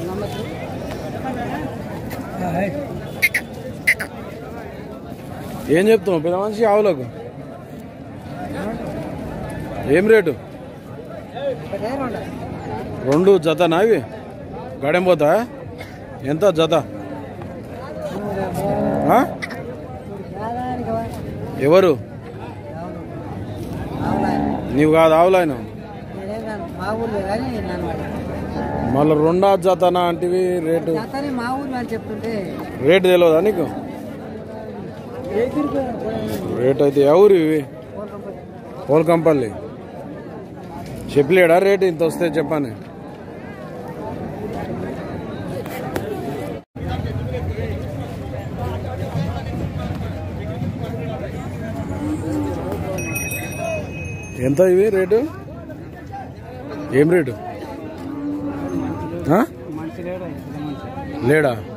ఏం చెప్తావు పెద్ద మనిషి ఆవులకు ఏం రేటు రెండు జతనా ఇవి గడెం పోతా ఎంత జత ఆ? ఎవరు నీవు కాదు ఆవులాయన మా ఊర్లో కానీ నన్ను మళ్ళీ రెండా జతనా అంటివి రేటు అతనే మా ఊర్లో అని చెప్తుంటే రేటు తెలియదా నీకు రేట్ అయితే ఎవరు ఇవి పోల్కంపల్లి చెప్పలేడా రేటు ఇంత వస్తే చెప్పని ఎంత ఇవి రేటు ఏం రేటు ఆ? మనిషి లేడు లేడా